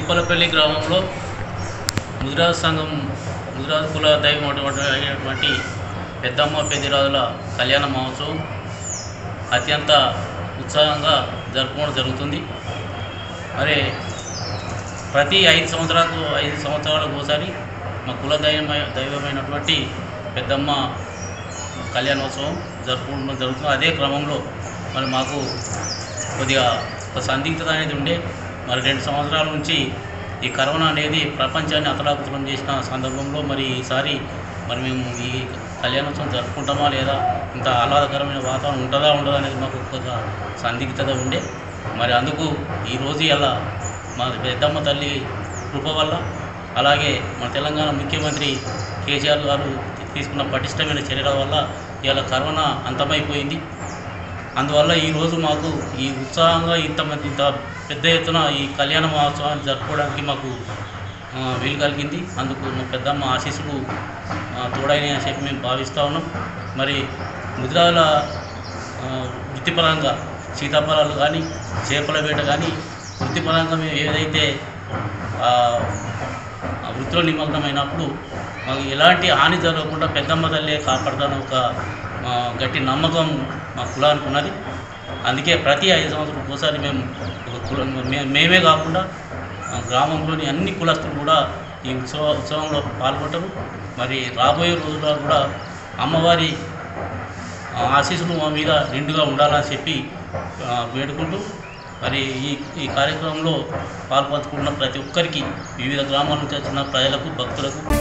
తిప్పలపల్లి గ్రామంలో ముదిరాజు సంఘం ముదిరాజు కుల దైవం అటువంటి అయినటువంటి పెద్దమ్మ పెద్దిరాజుల కళ్యాణ మహోత్సవం అత్యంత ఉత్సాహంగా జరుపుకోవడం జరుగుతుంది మరి ప్రతి ఐదు సంవత్సరాలకు ఐదు సంవత్సరాలకు ఒకసారి మా కుల దైవమై దైవమైనటువంటి పెద్దమ్మ కళ్యాణోత్సవం జరుపుకోవడం జరుగుతుంది అదే క్రమంలో మరి మాకు కొద్దిగా ఒక సందిగ్ధత అనేది ఉండే మరి రెండు సంవత్సరాల నుంచి ఈ కరోనా అనేది ప్రపంచాన్ని అతలాకుతలం చేసిన సందర్భంలో మరి ఈసారి మరి మేము ఈ కళ్యాణోత్సవం జరుపుకుంటామా లేదా ఇంత ఆహ్లాదకరమైన వాతావరణం ఉంటుందా ఉండదా అనేది మాకు ఒక సందిగ్ధత ఉండే మరి అందుకు ఈరోజు ఇలా మా పెద్దమ్మ తల్లి కృప వల్ల అలాగే మన తెలంగాణ ముఖ్యమంత్రి కేసీఆర్ గారు తీసుకున్న పటిష్టమైన చర్యల వల్ల ఇలా కరోనా అంతమైపోయింది అందువల్ల ఈరోజు మాకు ఈ ఉత్సాహంగా ఇంతమంది ఇంత పెద్ద ఎత్తున ఈ కళ్యాణ మహోత్సవాన్ని జరుపుకోవడానికి మాకు ఆ, వీలు కలిగింది అందుకు మా పెద్దమ్మ ఆశీస్సులు ఆ, తోడైన అని చెప్పి మేము భావిస్తూ ఉన్నాం మరి ముద్రాల ఆ, వృత్తిపరంగా సీతాఫలాలు కానీ చేపల వేట కానీ వృత్తిపరంగా మేము ఏదైతే ఆ, ఆ వృత్తిలో నిమగ్నమైనప్పుడు మాకు ఎలాంటి హాని జరగకుండా పెద్దమ్మ తల్లి కాపాడుతాను ఒక ఆ, గట్టి నమ్మకం మా కులానికి ఉన్నది అందుకే ప్రతి ఐదు సంవత్సరాలకు ఒకసారి మేము ఒక కుల మే- మేమే కాకుండా ఆ, గ్రామంలోని అన్ని కులస్తులు కూడా ఈ ఉత్సవ ఉత్సవంలో పాల్గొంటారు మరి రాబోయే రోజుల్లో కూడా అమ్మవారి ఆ, ఆశీస్సులు మా మీద నిండుగా ఉండాలని చెప్పి ఆ, వేడుకుంటూ మరి ఈ ఈ కార్యక్రమంలో పాల్పంచుకున్న ప్రతి ఒక్కరికి వివిధ గ్రామాల నుంచి వచ్చిన ప్రజలకు భక్తులకు